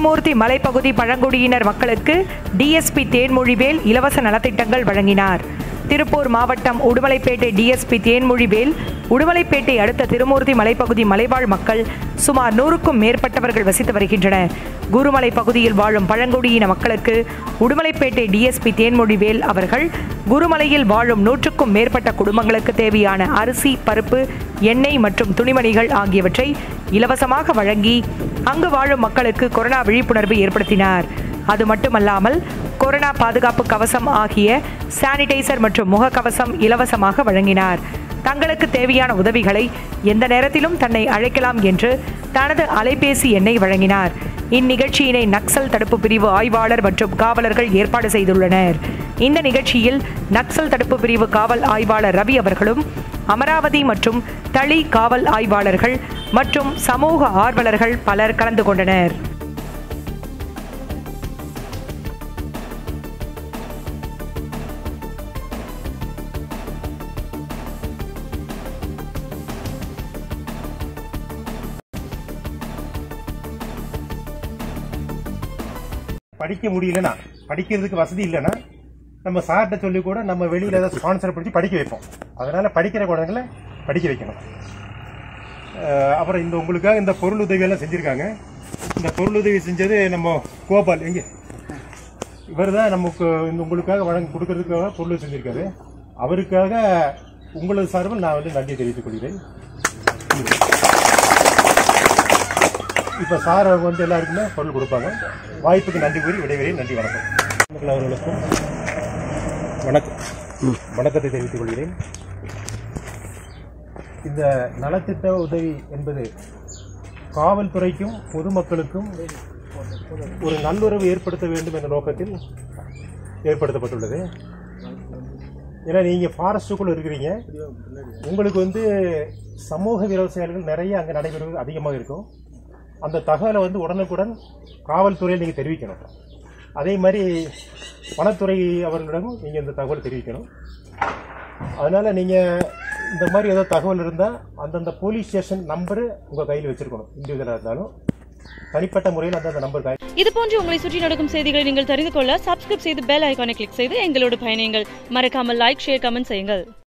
திருமூர்த்தி மலைப்பகுதி பழங்குடியினர் மக்களுக்கு டிஎஸ்பி தேன்மொழிவேல் இலவச நலத்திட்டங்கள் வழங்கினார் திருப்பூர் மாவட்டம் உடுமலைப்பேட்டை டிஎஸ்பி தேன்மொழிவேல் உடுமலைப்பேட்டை அடுத்த திருமூர்த்தி மலைப்பகுதி மலைவாழ் மக்கள் சுமார் நூறுக்கும் மேற்பட்டவர்கள் வசித்து வருகின்றனர் குருமலை பகுதியில் வாழும் பழங்குடியின மக்களுக்கு உடுமலைப்பேட்டை டிஎஸ்பி தேன்மொழிவேல் அவர்கள் குருமலையில் வாழும் நூற்றுக்கும் மேற்பட்ட குடும்பங்களுக்கு தேவையான அரிசி பருப்பு எண்ணெய் மற்றும் துணிமணிகள் ஆகியவற்றை இலவசமாக வழங்கி அங்கு வாழும் மக்களுக்கு கொரோனா விழிப்புணர்வு ஏற்படுத்தினார் அது மட்டுமல்லாமல் கொரோனா பாதுகாப்பு கவசம் ஆகிய சானிடைசர் மற்றும் முகக்கவசம் இலவசமாக வழங்கினார் தங்களுக்கு தேவையான உதவிகளை எந்த நேரத்திலும் தன்னை அழைக்கலாம் என்று தனது அலைபேசி எண்ணை வழங்கினார் இந்நிகழ்ச்சியினை நக்சல் தடுப்பு பிரிவு ஆய்வாளர் மற்றும் காவலர்கள் ஏற்பாடு செய்துள்ளனர் இந்த நிகழ்ச்சியில் நக்சல் தடுப்பு பிரிவு காவல் ஆய்வாளர் ரவி அவர்களும் அமராவதி மற்றும் தளி காவல் ஆய்வாளர்கள் மற்றும் சமூக ஆர்வலர்கள் பலர் கலந்து கொண்டனர் படிக்க முடியலனா படிக்கிறதுக்கு வசதி இல்லைன்னா நம்ம சார்கிட்ட சொல்லி கூட நம்ம வெளியில ஏதாவது ஸ்பான்சர் பண்ணி படிக்க வைப்போம் அதனால படிக்கிற குழந்தைங்களை படிக்க வைக்கணும் அஹ் அப்புறம் இந்த உங்களுக்காக இந்த பொருள் உதவி எல்லாம் செஞ்சிருக்காங்க இந்த பொருள் உதவி செஞ்சது நம்ம கோபால் எங்க இவர் தான் நமக்கு இந்த உங்களுக்காக வழங்கி கொடுக்கறதுக்காக பொருள் செஞ்சிருக்காரு அவருக்காக உங்களது சார்பில் நான் வந்து நன்றி தெரிவித்துக் கொள்கிறேன் இப்ப சார் அவங்க வந்து எல்லாருக்குமே பொருள் கொடுப்பாங்க வாய்ப்புக்கு நன்றி கூறி விடைபெறேன் நன்றி வணக்கம் மக்கள் அவர்களுக்கும் வணக்கம் வணக்கத்தை தெரிவித்துக் கொள்கிறேன் இந்த நலத்திட்ட உதவி என்பது காவல்துறைக்கும் பொதுமக்களுக்கும் ஒரு நல்லுறவு ஏற்படுத்த வேண்டும் என்ற நோக்கத்தில் ஏற்படுத்தப்பட்டுள்ளது ஏன்னா நீங்க ஃபாரஸ்டுக்குள்ள இருக்கிறீங்க உங்களுக்கு வந்து சமூக விரோத செயல்கள் நிறைய அங்கே நடைபெறுவது அதிகமாக இருக்கும் அந்த தகவலை வந்து உடனுக்குடன் காவல்துறையில் நீங்கள் தெரிவிக்கணும் அதே மாதிரி வனத்துறை அவர்களிடமும் நீங்கள் இந்த தகவல் தெரிவிக்கணும் அதனால நீங்கள் இந்த மாதிரி ஏதோ தகவல் இருந்தால் அந்தந்த போலீஸ் ஸ்டேஷன் நம்பரு உங்கள் கையில் வச்சிருக்கணும் இண்டிவிஜுவலாக இருந்தாலும் தனிப்பட்ட முறையில் அந்தந்த நம்பர் காய் இது போன்று உங்களை சுற்றி நடக்கும் செய்திகளை நீங்கள் தெரிந்து கொள்ள சப்ஸ்கிரைப் செய்து பெல் ஐகானை கிளிக் செய்து எங்களோடு பயணியுங்கள் மறக்காமல் லைக் ஷேர் கமெண்ட் செய்யுங்கள்